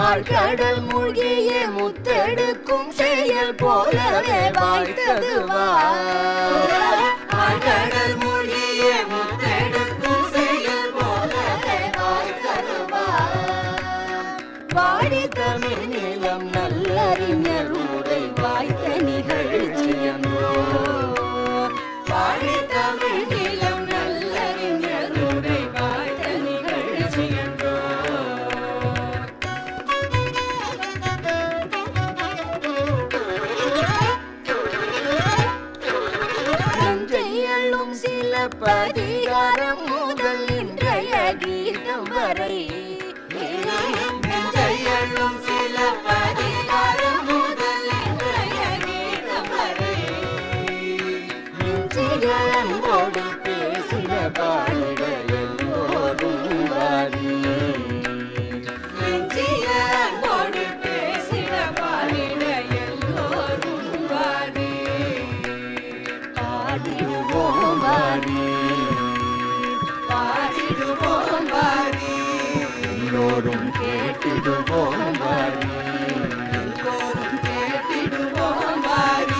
ஆழ்கடல் மூழ்கிய முத்தெடுக்கும் செயல் போலவே வாய்த்தது ஆழ்கடல் மூழ்கிய முத்தெடுக்கும் செயல் போலவே வாய்த்தது வாடி தமிழ் நிலம் நல்லறிஞர் உரை வாய்த்த நிகழ்ச்சியன்றோ வாடி தமிழ் நிலம் நல்லறிஞர் உரை வாய்த்த நிகழ்ச்சியன்றோ நஞ்சையள்ளும் சில பதிகாரம் முதல் இன்றைய கீதம் வரை நஞ்சையள்ளும் சில பதிகாரம் முதல் இன்றைய கீதம் வரை நெஞ்சிக அன்போடு பேசின பாடிட எல்லோரும் வாரி நெஞ்சிக அன்போடு பேசின பாடிட எல்லோரும் வாரி பாடிடுவோம் வாரி பாடிடுவோம் வாரி எல்லோரும் கேட்டிடுவோம் வாரி எல்லோரும் கேட்டிடுவோம் வாரி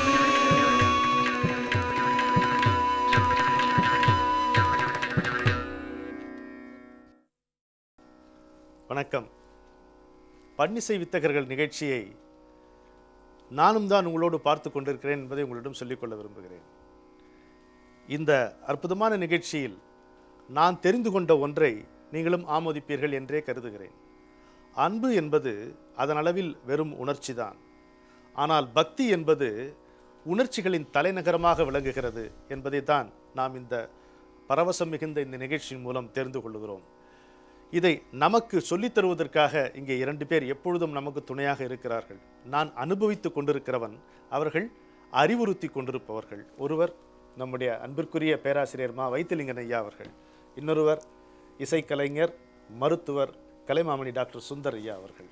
வணக்கம் பன்னிசை வித்தகர்கள் நிகழ்ச்சியை நானும் தான் உங்களோடு பார்த்து கொண்டிருக்கிறேன் என்பதை உங்களிடம் சொல்லிக்கொள்ள விரும்புகிறேன் இந்த அற்புதமான நிகழ்ச்சியில் நான் தெரிந்து கொண்ட ஒன்றை நீங்களும் ஆமோதிப்பீர்கள் என்றே கருதுகிறேன் அன்பு என்பது அதன் அளவில் வெறும் உணர்ச்சிதான் ஆனால் பக்தி என்பது உணர்ச்சிகளின் தலைநகரமாக விளங்குகிறது என்பதை தான் நாம் இந்த பரவசம் மிகுந்த இந்த நிகழ்ச்சியின் மூலம் தெரிந்து கொள்கிறோம் இதை நமக்கு சொல்லித் தருவதற்காக இங்கே இரண்டு பேர் எப்பொழுதும் நமக்கு துணையாக இருக்கிறார்கள் நான் அனுபவித்துக் கொண்டிருக்கிறவன் அவர்கள் அறிவுறுத்தி கொண்டிருப்பவர்கள் ஒருவர் நம்முடைய அன்பிற்குரிய பேராசிரியர் மா வைத்திலிங்கன் ஐயா அவர்கள் இன்னொருவர் இசைக்கலைஞர் மருத்துவர் கலைமாமணி டாக்டர் சுந்தர் ஐயா அவர்கள்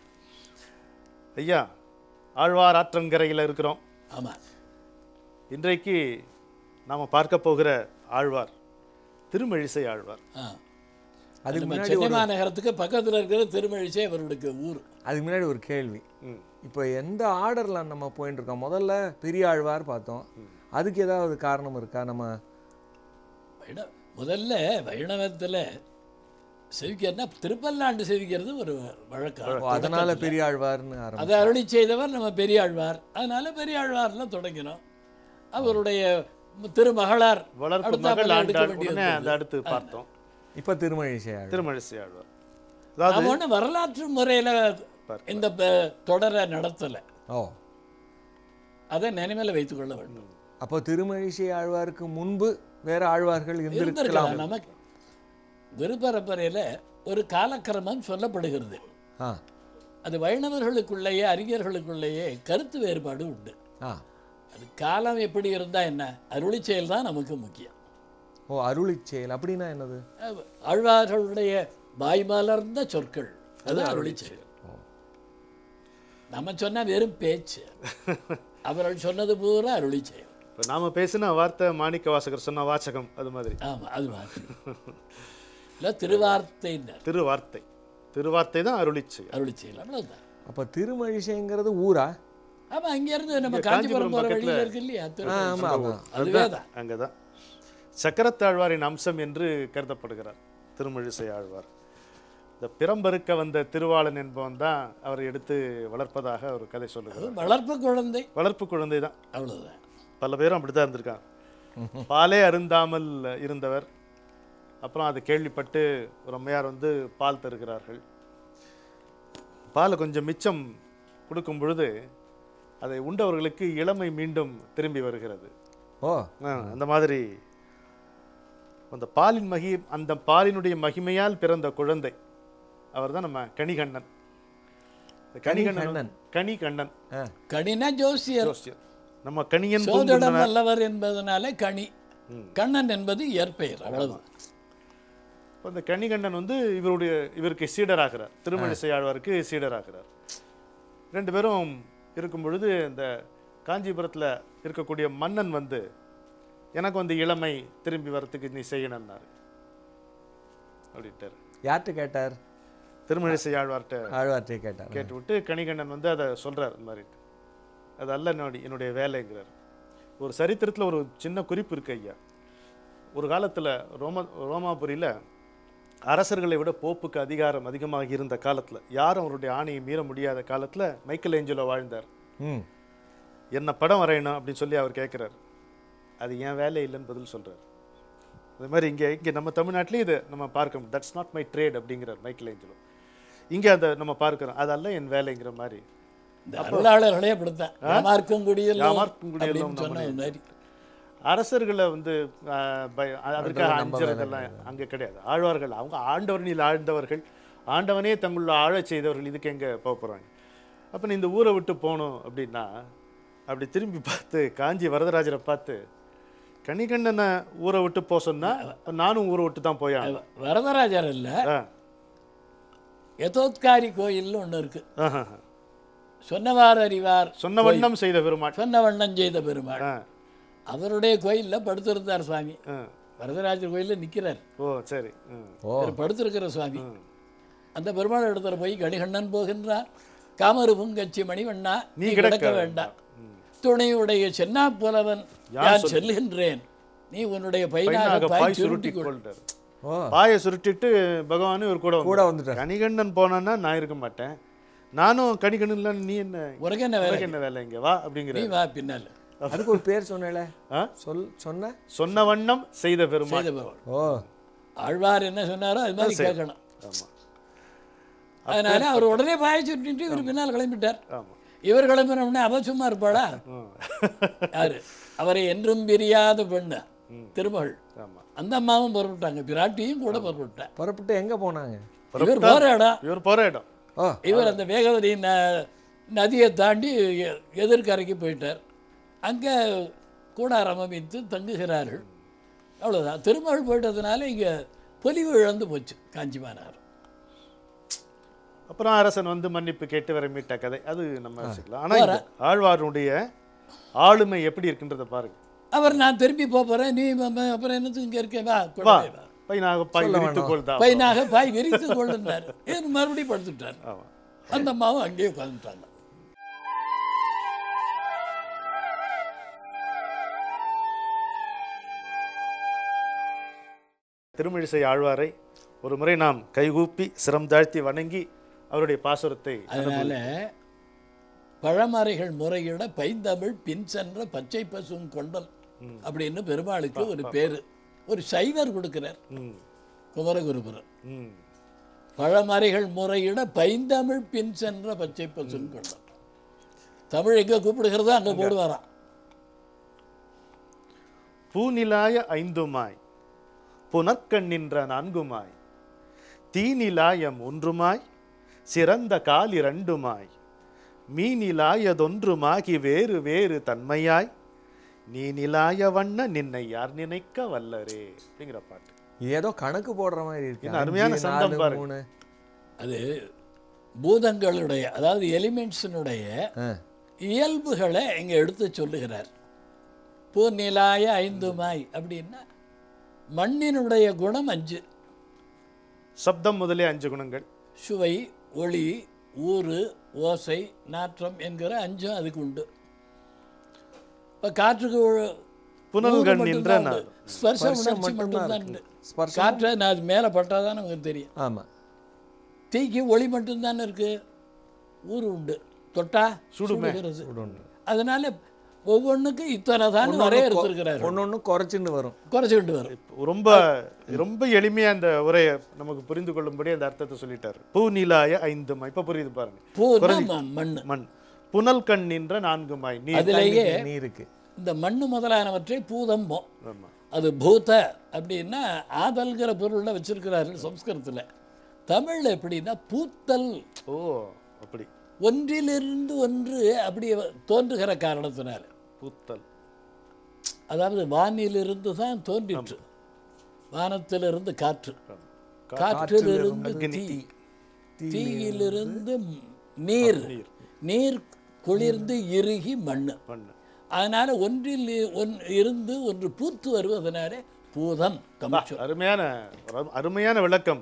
ஐயா ஆழ்வார் ஆற்றங்கரையில் இருக்கிறோம் ஆமாம் இன்றைக்கு நாம் பார்க்க போகிற ஆழ்வார் திருமழிசை ஆழ்வார் ஆ அதுக்கு நம்ம முன்னாடி சென்னை ஒரு மாநகரத்துக்கு பக்கத்தில் இருக்கிற திருமழிசை அவர்களுக்கு ஊர் அதுக்கு முன்னாடி ஒரு கேள்வி ம். இப்போ எந்த ஆர்டரில் நம்ம போயிட்டு இருக்கோம் முதல்ல பெரிய ஆழ்வார் பார்த்தோம் அதுக்கு ஏதாவது காரணம் இருக்கா நம்ம வைண முதல்ல வைணவத்தில் செவிக்கிறதுனா திருப்பல்லாண்டு செவிக்கிறது ஒரு வழக்கம் ஓ, அதனால பெரிய ஆழ்வார்னு ஆரம்பி அதை அருளி செய்தவர் நம்ம பெரியாழ்வார் அதனால பெரியாழ்வார்லாம் தொடங்கினோம் அவருடைய திருமகளார் வளர்ப்பு அடுத்தாப்புல மகள் எடுக்க ஆண்டாள் வேண்டியது உடனே இருந்தது. அந்த அடுத்து பார்த்தோம் இப்போ திருமழிசை ஆழ்வார் திருமழிசை ஆழ்வார் அதாவது நாம ஒன்றும் வரலாற்று முறையில் இந்த ப- தொடரை நடத்தலை ஓ அதை நினைவில் வைத்துக்கொள்ள வேண்டும் அப்போ திருமழிசை ஆழ்வாருக்கு முன்பு வேற ஆழ்வார்கள் இருந்திருக்கலாம் இருந்திருக்கலாம் நமக்கு குருபரம்பரையில் ஒரு காலக்கிரமம் சொல்லப்படுகிறது ஆ அது வைணவர்களுக்குள்ளேயே அறிஞர்களுக்குள்ளேயே கருத்து வேறுபாடு உண்டு ஆ அது காலம் எப்படி இருந்தால் என்ன அருளி செயல் தான் நமக்கு முக்கியம் ஓ அருளிச் செயல் அப்படின்னா என்னது அஹ் ஆழ்வார்களுடைய வாய் மலர்ந்த சொற்கள் அது அருளி செயல் நம்ம சொன்ன வெறும் பேச்சு அவர்கள் சொன்னது பூரா அருளி செயல் இப்போ நாம பேசின வார்த்தை மாணிக்க வாசகர் சொன்ன வாசகம் அது மாதிரி ஆமாம் அது மாதிரி இல்லை திருவார்த்தைன்னர் திருவார்த்தை திருவார்த்தை தான் அருளிச்சை அருளி செயல் அவ்வளோதான் அப்போ திருமழிசைங்கிறது ஊரா ஆமா அங்கேருந்து நம்ம இங்க காஞ்சிபுரம் காஞ்சிபுரம் போகிற பக்கத்துல- வழியில் இருக்கு இல்லையா ஆ திருமழிசை. ஆமாம் ஆமாம் அதுவே தான் அங்கதான் சக்கரத்தாழ்வாரின் அம்சம் என்று கருதப்படுகிறார் திருமழிசை ஆழ்வார் இந்த பிறம்பருக்க வந்த திருவாளன் என்பவன் தான் அவரை எடுத்து வளர்ப்பதாக ஒரு கதை சொல்லுகிறார் வளர்ப்பு குழந்தை வளர்ப்பு குழந்தை தான் அவ்வளோதான் பல பேரும் அப்படித்தான் இருந்திருக்காங்க பாலே அருந்தாமல் இருந்தவர் அப்புறம் அது கேள்விப்பட்டு ஒரு அம்மையார் வந்து பால் தருகிறார்கள் பாலை கொஞ்சம் மிச்சம் கொடுக்கும் பொழுது அதை உண்டவர்களுக்கு இளமை மீண்டும் திரும்பி வருகிறது ஓ ஆ, அந்த மாதிரி அந்த பாலின் மகி அந்த பாலினுடைய மகிமையால் பிறந்த குழந்தை அவர்தான் நம்ம கணிகண்ணன் இந்த கணிகண்ணன் கணிகண்ணன். கணிகண்ணன் ஆ கணினா ஜோசியர் ஜோசியர் நம்ம கணியன் சோதிடம் பூங்குன்றனார் வல்லவர் என்பதனாலே கணி கண்ணன் என்பது இயற்பெயர் அவ்வளவுதான் இப்ப இந்த கணிகண்ணன் வந்து இவருடைய இவருக்கு சீடராகிறார் திருமழிசை ஆழ்வாருக்கு சீடராகிறார் ரெண்டு பேரும் இருக்கும் பொழுது இந்த காஞ்சிபுரத்துல இருக்கக்கூடிய மன்னன் வந்து எனக்கு வந்து இளமை திரும்பி வரத்துக்கு நீ செய்யணும்னாரு அப்படின்ட்டார் யார்கிட்ட கேட்டார் திருமழிசை ஆழ்வார்கிட்ட ஆழ்வார்ட்டே கேட்டார் கேட்டு விட்டு கணிகண்ணன் வந்து அதை சொல்றார் இந்த மாதிரி அது அல்ல என்னுடைய என்னுடைய வேலைங்கிறார் ஒரு சரித்திரத்தில் ஒரு சின்ன குறிப்பு இருக்கு ஐயா ஒரு காலத்தில் ரோம ரோமாபுரியில் அரசர்களை விட போப்புக்கு அதிகாரம் அதிகமாக இருந்த காலத்தில் யாரும் அவருடைய ஆணையை மீற முடியாத காலத்தில் மைக்கேல் ஏஞ்சலோ வாழ்ந்தார் ம் என்ன படம் வரையணும் அப்படின்னு சொல்லி அவர் கேட்குறாரு அது என் வேலை இல்லைன்னு பதில் சொல்றார் அது மாதிரி இங்கே இங்கே நம்ம தமிழ்நாட்டிலேயே இது நம்ம பார்க்க தட்ஸ் நாட் மை ட்ரேட் அப்படிங்கிறார் மைக்கேல் ஏஞ்சலோ இங்கே அந்த நம்ம பார்க்கிறோம் அதெல்லாம் என் வேலைங்கிற மாதிரி இந்த அருளாளர்களே அப்படித்தான் யாமார்க்கும் குடியெல்லாம் யாமார்க்கும் குடியெல்லாம் அப்படின்னு சொன்ன மாதிரி அரசர்களை வந்து ஆஹ், பய- அதற்காக அஞ்சுறதெல்லாம் அங்கே கிடையாது ஆழ்வார்கள் அவங்க ஆண்டவனில் ஆழ்ந்தவர்கள் ஆண்டவனே தங்களுள்ள ஆழச் செய்தவர்கள் இதுக்கு எங்கே போக போகிறாங்க அப்போ நீ இந்த ஊரை விட்டு போகணும் அப்படின்னா அப்படி திரும்பி பார்த்து காஞ்சி வரதராஜரை பார்த்து கணிகண்டனை ஊரை விட்டு போக சொன்னா அப்ப நானும் ஊரை விட்டு தான் போய் ஆகணும். வரதராஜர் இல்ல ஆ. யதோத்காரி கோயில்னு ஒண்ணு இருக்கு ஆஹா. சொன்னவாறு அறிவார் சொன்ன வண்ணம் செய்த பெருமாள் சொன்ன வண்ணம் செய்த பெருமாள் ஆ, அவருடைய கோயில்ல படுத்திருந்தார் சுவாமி ஆ. வரதராஜர் கோயில்ல நிக்கிறார் ஓ சரி ம். ஓ அவர் படுத்திருக்கிற சுவாமி அந்த பெருமாள் இடத்துல போய் கணிகண்ணன் போகின்றார் காமரு புங்கச்சி மணிவண்ணா நீ நீ கிடக்க கிடக்க வேண்டாம் துணையுடைய சென்னா புலவன் யான் செல்லுகின்றேன் நீ உன்னுடைய பையனாக பையனாக பாய் பாய் சுருட்டி சுருட்டி கொள் கொள்றாரு ஓ பாயை சுருட்டிட்டு பகவானும் இவர் கூட கூட வந்தார். வந்துட்டார் கணிகண்டன் போனான்னா நான் இருக்க மாட்டேன் நானும் கணிகண்டன் நீ என்ன உனக்கு என்ன வேலை உனக்கு என்ன வேலை இங்க வா அப்படிங்கிற நீ வா பின்னால அதுக்கு ஒரு பேர் சொன்னேல ஆ? சொல் சொன்ன சொன்ன வண்ணம் செய்த பெருமாள் செய்த பெருமாள் ஓ ஆழ்வார் என்ன சொன்னாரோ அது மாதிரி கேட்கணும் ஆமா அதனால அவர் உடனே பாய சுட்டிட்டு இவர் பின்னால் கிளம்பிட்டார் ஆமா இவர் கிளம்பினோடனே அவ சும்மா இருப்பாளா ம். யாரு அவரை என்றும் பிரியாத பெண்ணு திருமகள் ஆமா அந்த அம்மாவும் புறப்பட்டாங்க பிராட்டியும் கூட புறப்பட்டார் புறப்பட்டு எங்க போனாங்க இவர் போற இடம் இவர் போற இடம் ஓ இவர் அந்த வேகவதி ந நதியை தாண்டி எ- எதிர்க்கரைக்கு போயிட்டார் அங்கே கூடாரம் அமைத்து தங்குகிறார்கள் அவ்வளோதான் திருமகள் போயிட்டதுனால இங்கே பொலிவு இழந்து போச்சு காஞ்சி மாநகரம் அப்புறம் அரசன் வந்து மன்னிப்பு கேட்டு வர மீட்ட கதை அது நம்ம வச்சுக்கலாம் ஆனா இந்த ஆழ்வாருடைய ஆளுமை எப்படி இருக்குன்றத பாருங்க அவர் நான் திரும்பி போப் போறேன் நீ ம- ம- அப்புறம் என்னத்துக்கு இங்கே இருக்கேன் வா வா கூடவே வா பையனாக பாய் விரித்து கொள்தா பையனாக பாய் விரித்து கொள்ளுனார் ஏன் மறுபடியும் படுத்துட்டார் ஆமா அந்த அம்மாவும் அங்கேயே உட்காந்துட்டாங்க திருமிழிசை ஆழ்வாரை ஒரு முறை நாம் கைகூப்பி சிரம் தாழ்த்தி வணங்கி அவருடைய பாசுரத்தை அதனால பழமறைகள் முறையிட பைந்தமிழ் பின் சென்ற பச்சை பசும் கொண்டல் அப்படின்னு பெருமாளுக்கு ஒரு பேரு ஒரு சைவர் கொடுக்கிறார் ம் குமரகுருபுரர் ம் பழமறைகள் முறையிட பைந்தமிழ் பின் சென்ற பச்சை பசும் கொண்டல் தமிழ் எங்க கூப்பிடுகிறதோ அங்க போடுவாராம் பூநிலாய ஐந்துமாய் புனற்கண்ணின்ற நான்குமாய் தீநிலாயம் ஒன்றுமாய் சிறந்த கால் இரண்டுமாய் மீனிலாயதொன்றுமாகி வேறு வேறு தன்மையாய் நீ நிலாய வண்ண நின்னை யார் நினைக்க வல்லரே அப்படிங்கிற பாட்டு ஏதோ கணக்கு போடுற மாதிரி இருக்கு என்ன அருமையான அஞ்சு, சந்தம் நாலு, பாருங்க. மூணு அது பூதங்களுடைய அதாவது எலிமெண்ட்ஸினுடைய ஆ. இயல்புகளை இங்க எடுத்து சொல்லுகிறார் பூநிலாய ஐந்துமாய் அப்படின்னா மண்ணினுடைய குணம் அஞ்சு சப்தம் முதலே அஞ்சு குணங்கள் சுவை ஒளி ஊறு ஓசை நாற்றம் என்கிற அஞ்சும் அதுக்கு உண்டு இப்போ காற்றுக்கு ஒ- புனல்கள் ஊறு நின்ற மட்டும்தான் நாள். உண்டு. ஸ்பர்ச ஸ்பர்சம் உணர்ச்சி மட்டும்தான் மட்டும்தான் இருக்கு. உண்டு ஸ்பர்சம் காற்றை நான் அது மேலே பட்டாதான் நமக்கு தெரியும் ஆமா தீக்கு ஒளி மட்டும்தானே இருக்கு ஊறு உண்டு தொட்டா சுடுகிறது உண்டு. அதனால ஒவ்வொன்றுக்கும் இத்தனை தான் வரைய எடுத்திருக்கிறாரு ஒன்னொன்னு குறைச்சின்னு வரும் குறைச்சிக்கிட்டு வரும் ரொம்ப ரொம்ப எளிமையா அந்த உரையை நமக்கு புரிந்து கொள்ளும்படி அந்த அர்த்தத்தை சொல்லிட்டாரு பூநிலாய ஐந்துமாய் இப்ப புரியுது பாருங்க பூனா ம- மண் மண் புனல் கண் நின்ற நான்குமாய் நீ அதிலேயே நீருக்கு இந்த மண்ணு முதலானவற்றை பூதம்போம் ஆமா அது பூத அப்படின்னா ஆதல்கிற பொருளில் வச்சிருக்கிறார்கள் சம்ஸ்கிருதத்தில் தமிழில் எப்படின்னா பூத்தல் ஓ அப்படி ஒன்றிலிருந்து ஒன்று அப்படி தோன்றுகிற காரணத்தினால பூத்தல் அதாவது வானிலிருந்து தான் தோன்றிற்று வானத்திலிருந்து காற்று காற்றிலிருந்து தீ தீயிலிருந்து நீர் நீர் குளிர்ந்து இறுகி மண்ணு பண்ணு அதனால ஒன்றில் இ- ஒன் இருந்து ஒன்று பூத்து வருவதனாலே பூதம் தமிழ்ச்சொல் அருமையான ஒரு அருமையான விளக்கம்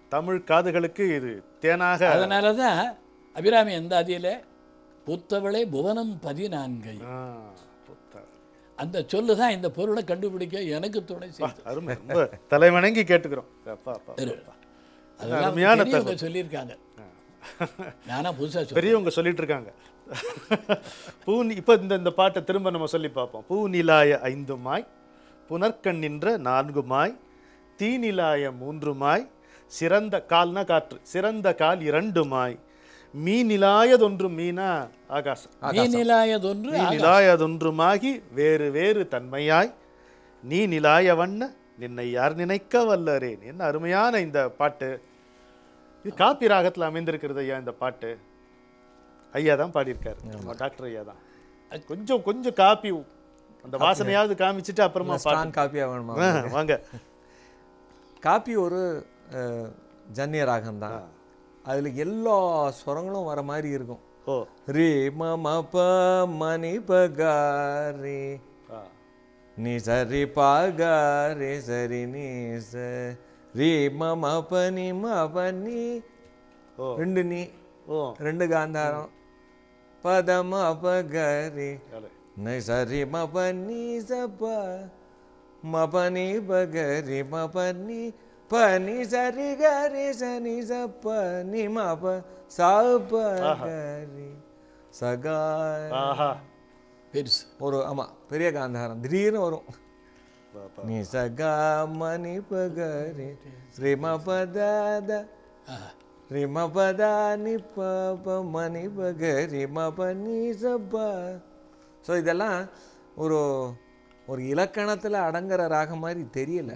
தமிழ் காதுகளுக்கு இது தேனாக அதனால தான் அபிராமி எந்த அதியில் புத்தவளை புவனம் பதினான்கை ஆ, புத்தர். அந்த சொல்லு தான் இந்த பொருளை கண்டுபிடிக்க எனக்கு துணை செய்யுது அருமை ரொம்ப தலைவணங்கி கேட்டுக்கிறோம் அப்பா அப்பா அப்பா. அதெல்லாம் அருமையான பெரியவங்க சொல்லியிருக்காங்க நானா புதுசாக சொல்றேன் பெரியவங்க சொல்லிட்டு இருக்காங்க பூ இப்போ இந்த இந்த பாட்டை திரும்ப நம்ம சொல்லி பார்ப்போம் பூ நிலாய ஐந்துமாய் புனர்க்கண் நின்ற நான்குமாய் தீநிலாய மூன்றுமாய் சிறந்த கால்னா காற்று சிறந்த கால் இரண்டுமாய் மீனிலாயதொன்று மீனா ஆகாசம் நீநிலாயதொன்று நீ நிலாயதொன்றுமாகி வேறு வேறு தன்மையாய் நீ நிலாய வண்ண நின்னை யார் நினைக்க வல்லரேன் என்ன அருமையான இந்த பாட்டு இது காப்பி ராகத்தில் அமைந்திருக்கிறது ஐயா இந்த பாட்டு ஐயா தான் பாடியிருக்காரு டாக்டர் ஐயா தான் கொஞ்சம் கொஞ்சம் காப்பி அந்த வாசனையாவது காமிச்சிட்டு அப்புறமா பாட்டு ஸ்ட்ராங் காப்பியாக வேணுமா ஆ, வாங்க காப்பி ஒரு அஹ், ஜன்னிய ராகம் தான் அதில் எல்லா ஸ்வரங்களும் வர மாதிரி இருக்கும் ஓ ரே மம ப மணி பகா ரே ஆ. நீ சரி பாகா ரே சரி நீ ச ரே மம ப நீ ம ப நீ ஓ. ரெண்டு நீ ஓ ரெண்டு காந்தாரம் பத ம ப க ரே வேலை. நை சரி ம ப நீ ச ப ம ப நீ ப க ரே ம ப நீ ப நீ சரி க ரே ச நீ ச ப நீ ம ப ச ப க ரே சகா ஆஹா பெருசு ஒரு ஆமா பெரிய காந்தாரம் திடீர்னு வரும் பா, பா. நீ சகா மணி பகரி ஸ்ரீம பதாத ரிம பதா நி ப மணி பகரி ம ப நீ சப்பா ஸோ இதெல்லாம் ஒரு ஒரு இலக்கணத்தில் அடங்குற ராகம் மாதிரி தெரியல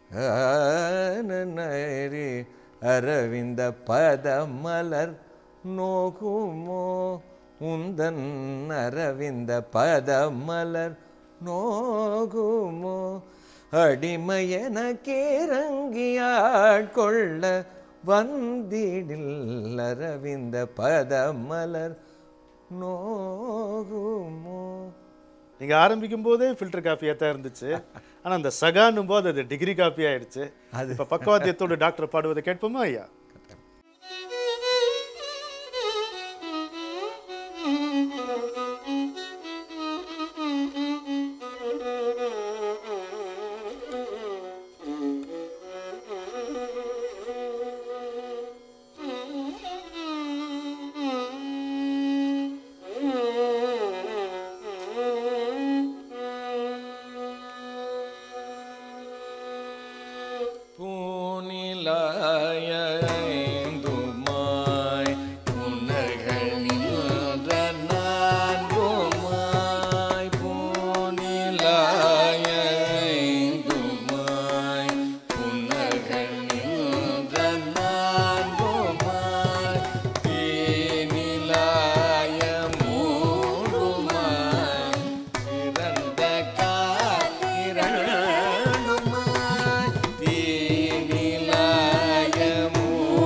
ஆனநரி அரவிந்த பத மலர் நோகுமோ உந்தன் அரவிந்த பத மலர் நோகுமோ அடிமையன கேரங்கியாட்கொள்ள வந்திடில் அரவிந்த பத மலர் நோகுமோ நீங்க ஆரம்பிக்கும் போதே ஃபில்டர் காஃபியா தான் இருந்துச்சு ஆனா அந்த சகானும் போது அது டிகிரி காஃபி ஆயிடுச்சு இப்ப பக்கவாத்தியத்தோடு டாக்டர் பாடுவதை கேட்போமா ஐயா பூனிலாயந்துமாய் புன்னர்கள் நின்ற நான்குமாய் பூனிலாயந்துமாய் புன்னர்கள் நின்ற நான்குமாய் தேனிலாய மூடுமாய் சிறந்த காலிரண்டுமாய் தேனிலாய மூடுமாய்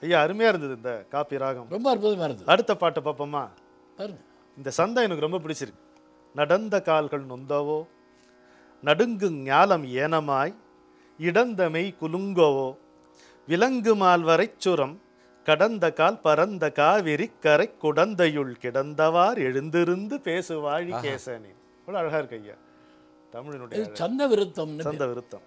ஐயா அருமையா இருந்தது இந்த காப்பி ராகம் ரொம்ப அற்புதமாக இருந்தது அடுத்த பாட்டு பார்ப்போமா பாருங்க இந்த சந்தம் எனக்கு ரொம்ப பிடிச்சிருக்கு நடந்த கால்கள் நொந்தவோ நடுங்கு ஞாலம் ஏனமாய் இடந்தமை குலுங்கவோ விலங்கு மால்வரைச் சுரம் கடந்த கால் பரந்த காவிரி கரை குடந்தையுள் கிடந்தவார் எழுந்திருந்து பேசு வாழி கேசனே கூட அழகா இருக்கு ஐயா தமிழினுடைய இது சந்த விருத்தம்னு சந்த விருத்தம்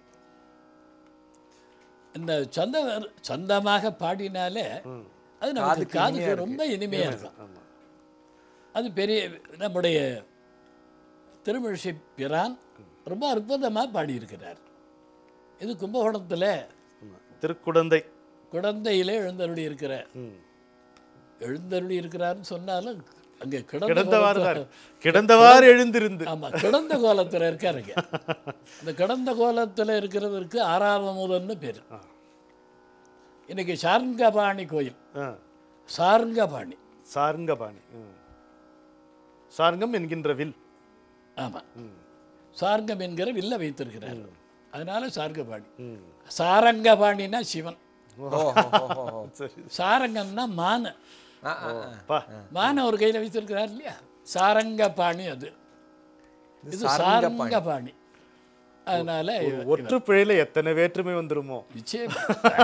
இந்த சந்த விரு- சந்தமாக பாடினாலே அது நமக்கு காதுக்கு ரொம்ப இனிமையாக இருக்கும் ஆமா அது பெரிய நம்முடைய திருமிழிசை பிரான் ரொம்ப அற்புதமாக பாடியிருக்கிறார் இது கும்பகோணத்தில் ஆமா. திருக்குடந்தை குடந்தையிலே எழுந்தருளி இருக்கிற ம். எழுந்தருளி இருக்கிறாருன்னு சொன்னாலும் அங்கே கிடந்த கிடந்தவாறு தான் கோலத்துல- கிடந்தவாறு எழுந்திருந்து ஆமா கிடந்த கோலத்தில் இருக்காருங்க இந்த கிடந்த கோலத்தில் இருக்கிறவருக்கு ஆறாவமுதன்னு பேர் இன்னைக்கு சார்ங்கபாணி கோயில் ஆ. சார்ங்கபாணி சார்ங்கபாணி ம். சார்ங்கம் என்கின்ற வில் ஆமா சார்ங்கம் என்கிற வில்ல வைத்திருக்கிறார் அதனால சார்ங்கபாணி ம். சாரங்கபாணினா சிவன் ஓ ஓ, ஓ, ஓ, ஓ. சரி சாரங்கம்னா மானு ஆ, ஆ, ஆ. பா மானை ஒரு கையில் வைத்திருக்கிறார் இல்லையா சாரங்கபாணி அது இது சாரங்கபாணி அதனால இவர் ஒற்று பிழையில எத்தனை வேற்றுமை வந்துருமோ நிச்சயம்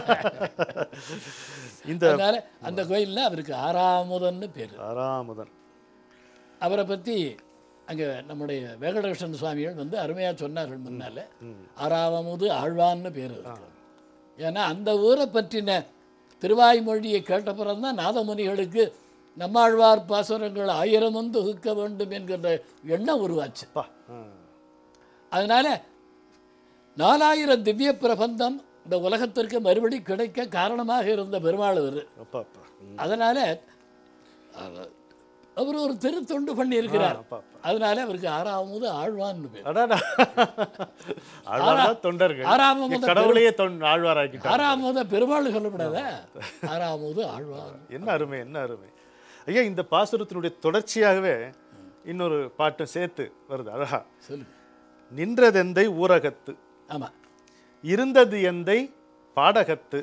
இந்த அதனால அந்த கோயில்ல அவருக்கு ஆறாமுதன்னு பேர் ஆறாமுதன் அவரை பத்தி அங்க நம்முடைய வெங்கடகிருஷ்ணன் சுவாமிகள் வந்து அருமையா சொன்னார்கள் முன்னால ஆறாவமுது ஆழ்வான்னு பேர் இருக்கு ஏன்னா அந்த ஊரை பற்றின திருவாய்மொழியை கேட்ட தான் நாதமுனிகளுக்கு நம்மாழ்வார் பாசுரங்கள் ஆயிரம் வந்து தொகுக்க வேண்டும் என்கின்ற எண்ணம் உருவாச்சு பா ஆ. அதனால நாலாயிரம் திவ்ய பிரபந்தம் இந்த உலகத்திற்கு மறுபடி கிடைக்க காரணமாக இருந்த பெருமாள் அவர் அப்பா அப்பா ம். அதனால அவ- அவர் ஒரு திருத்தொண்டு பண்ணியிருக்கிறார் அப்பா அப்பா அதனால அவருக்கு ஆறாவது ஆழ்வான்னு பேர் அடாடா ஆழ்வார் தான் தொண்டர்கள் ஆறாவது இங்க கடவுளையே தொண் ஆழ்வாராக்கிட்டார் ஆறாவது பெருமாள் சொல்லப்படாத ஆறாவது ஆழ்வார் என்ன அருமை என்ன அருமை ஐயா இந்த பாசுரத்தினுடைய தொடர்ச்சியாகவே இன்னொரு பாட்டும் சேர்த்து வருது அழகா சொல்லுங்க நின்றதெந்தை ஊரகத்து ஆமா இருந்தது எந்தை பாடகத்து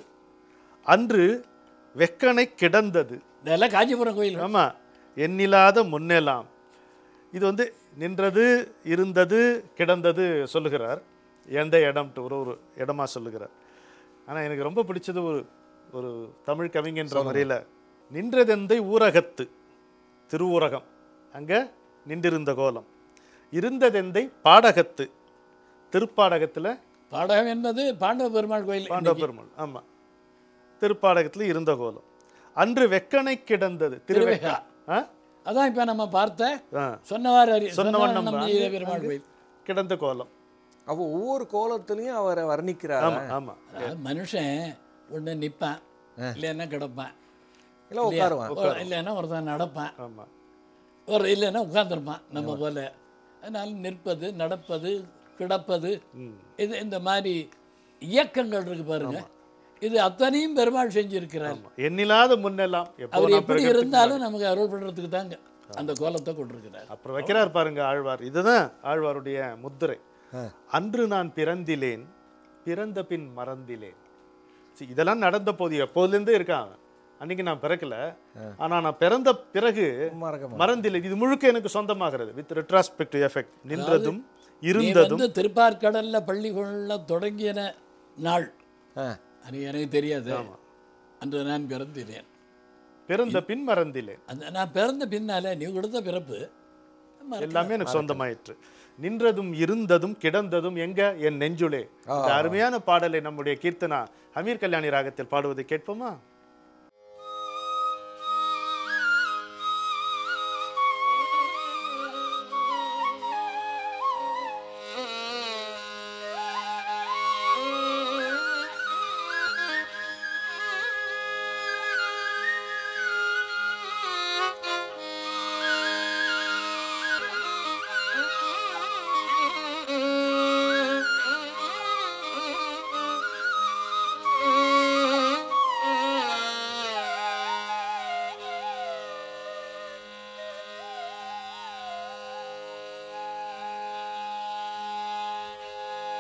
அன்று வெக்கனை கிடந்தது இதெல்லாம் காஞ்சிபுரம் கோயில் ஆமா எண்ணில்லாத முன்னெல்லாம் இது வந்து நின்றது இருந்தது கிடந்தது சொல்லுகிறார் எந்த இடம்ட்டு ஒரு ஒரு இடமா சொல்லுகிறார் ஆனா எனக்கு ரொம்ப பிடிச்சது ஒரு ஒரு தமிழ் கவிஞன்ற முறையில் நின்றதெந்தை ஊரகத்து திருஊரகம் அங்க நின்றிருந்த கோலம் இருந்ததெந்தை பாடகத்து திருப்பாடகத்துல பாடகம் என்பது பாண்டவ பெருமாள் கோயில் பாண்டவ பெருமாள் ஆமா திருப்பாடகத்துல இருந்த கோலம் அன்று வெக்கனை கிடந்தது திருவெக்கா ஆ? அதான் இப்ப நம்ம பார்த்த ஆ. சொன்னவாறு அறி- சொன்ன சொன்னவாறு வண்ணம் நம் தான். ஈர பெருமாள் கோயில் கிடந்த கோலம் அப்போ ஒவ்வொரு கோலத்திலையும் அவரை வர்ணிக்கிறார் ஆமா ஆமா அதாவது மனுஷன் ஒண்ணு நிப்பான் இல்லைன்னா கிடப்பான் இல்லை உட்காருவான் ஒரு- இல்லைன்னா ஒருத்தன் நடப்பான் ஆமா ஒரு இல்லைன்னா உட்கார்ந்திருப்பான் நம்ம போல அதனால நிற்பது நடப்பது கிடப்பது இது இந்த மாதிரி இயக்கங்கள் இருக்கு பாருங்க இது அத்தனையும் பெருமாள் செஞ்சிருக்கிறார் ஆமா எண்ணில்லாத முன்னெல்லாம் எப்போ அவர் நாம் எப்படி பிறக்கிறதுக்கு இருந்தாலும் நமக்கு அருள் பண்றதுக்கு தாங்க அந்த கோலத்தை கொண்டிருக்கிறார் அப்புறம் வைக்கிறார் பாருங்க ஆழ்வார் இதுதான் ஆழ்வாருடைய முத்திரை அன்று நான் பிறந்திலேன் பிறந்த பின் மறந்திலேன் See, இதெல்லாம் நடந்த போது எப்போதுலேருந்தே இருக்கான் அவன். அன்னைக்கு நான் பிறக்கல ஆனா நான் பிறந்த பிறகு மறக்க மாட்டேன். மறந்தில்லை இது முழுக்க எனக்கு சொந்தமாகிறது வித் ரெட்ராஸ்பெக்டிவ் எஃபெக்ட் நின்றதும் நீ இருந்ததும் வந்து திருப்பார்கடல்ல பள்ளி கொள்ள தொடங்கின நாள் ஆ அது எனக்கு தெரியாது அன்று நான் பிறந்தினேன் பிறந்த பின் மறந்திலேன் அந்த நான் பிறந்த பின்னால நீ கொடுத்த பிறப்பு மறக்க- எல்லாமே எனக்கு சொந்தமாயிற்று நின்றதும் இருந்ததும் கிடந்ததும் எங்க என் நெஞ்சுளே இந்த அருமையான பாடலை நம்முடைய கீர்த்தனா அமீர் கல்யாணி ராகத்தில் பாடுவதை கேட்போமா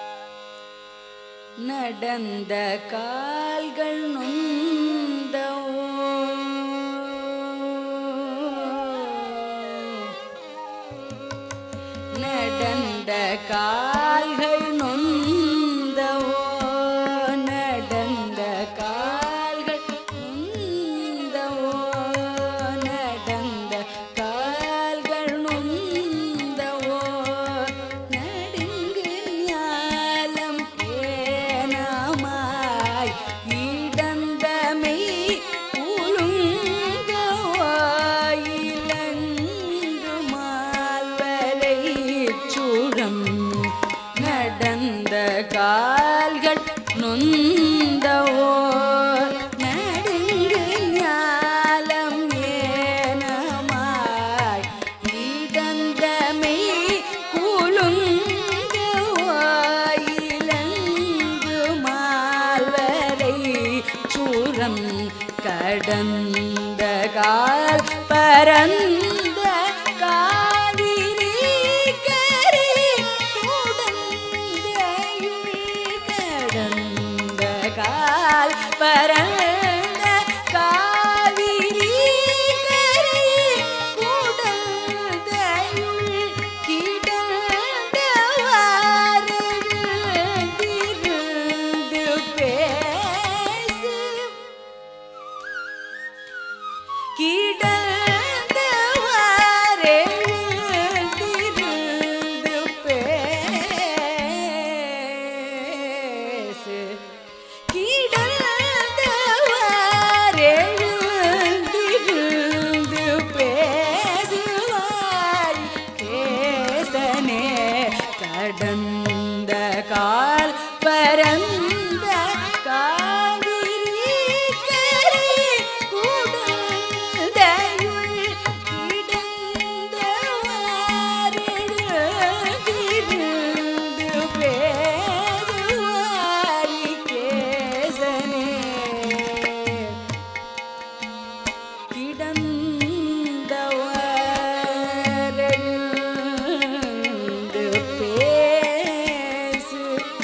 நடந்த கால்கள் நொந்தவோ நடந்த கால்கள் நொந்தவோ நடந்த கால்கள் நொந்தவோ நடந்த கால்கள் நொந்தவோ நடுங்கு ஞாலம் ஏனமாய் இடந்தமை உளுங்கவோ இலங்கு மால்வரை சூழம் நடந்த கால்கள் நொந்தவோ நடுங்கு ஞாலம் ஏனமாய் இடந்தமை குலுங்கவோ இலங்கு மால்வரை சூரம் கடந்த கால் பரந்த காவிரி கரை குடந்தையுள் கடந்த கால் பரந்த காவிரி கரை குடந்தையுள் கிடந்தவாறு திருந்து பேசு கிடந்தவாறே திருந்து பேசு கிடந்தவாறே திருந்து பேசுவாய் கேசனே கடந்த கால் பரந்த காவிரி கரை குடந்தையுள் கிடந்தவாறெழுந்திருந்து பேசுவாய் கேசனே கிடந்தவரெழுந்து பேசு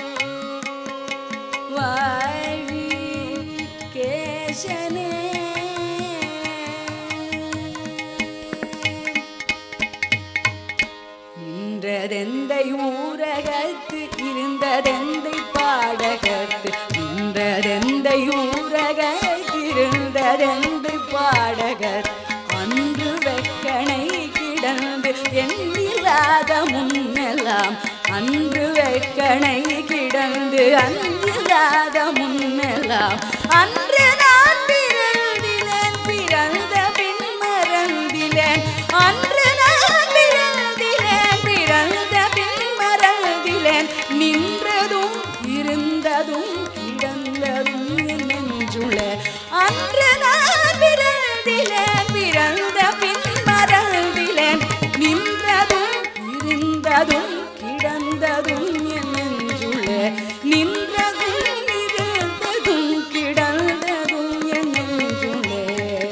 வாழி கேசனே நின்றதெந்தை ஊரகத்து இருந்ததெந்தை பாடகத்து நின்றதெந்தை ஊரகத்து இருந்ததெந்தை பாடகர் அன்று வெக்கணை கிடந்து எண்ணில்லாத முன்னெல்லாம் அன்று வெக்கணை கிடந்து அன்றில்லாத முன்னெல்லாம் அன்று நான் பிறந்திலேன் பிறந்த பின் மறந்திலேன் அன்று நான் பிறந்திலேன் பிறந்த பின் மறந்திலேன் நின்றதும் இருந்ததும் கிடந்ததும் என் நெஞ்சுள அன்று நான் பிறந்திலேன் பிறந்த பின் மறந்திலேன் நின்றதும் இருந்ததும் கிடந்ததும் என் நெஞ்சுள நின்றதும் இருந்ததும் கிடந்ததும் என் நெஞ்சுளே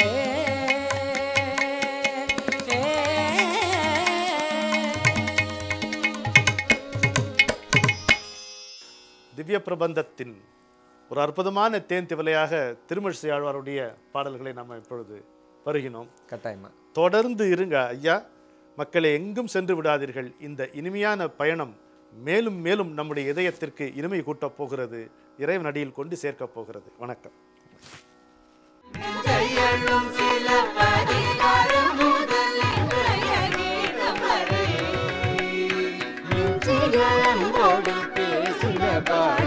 திவ்ய பிரபந்தத்தின் ஒரு அற்புதமான தேன் திவலையாக திருமிழிசை ஆழ்வாருடைய பாடல்களை நாம் இப்பொழுது பருகினோம் கட்டாயமா தொடர்ந்து இருங்க ஐயா மக்களை எங்கும் சென்று விடாதீர்கள் இந்த இனிமையான பயணம் மேலும் மேலும் நம்முடைய இதயத்திற்கு இனிமை கூட்டப் போகிறது இறைவன் அடியில் கொண்டு சேர்க்கப் போகிறது வணக்கம் கையெழும் சில பதிகாரம் முதல் இன்றைய கீதம் வரை நெஞ்சில் அன்போடு பேசின பாடல்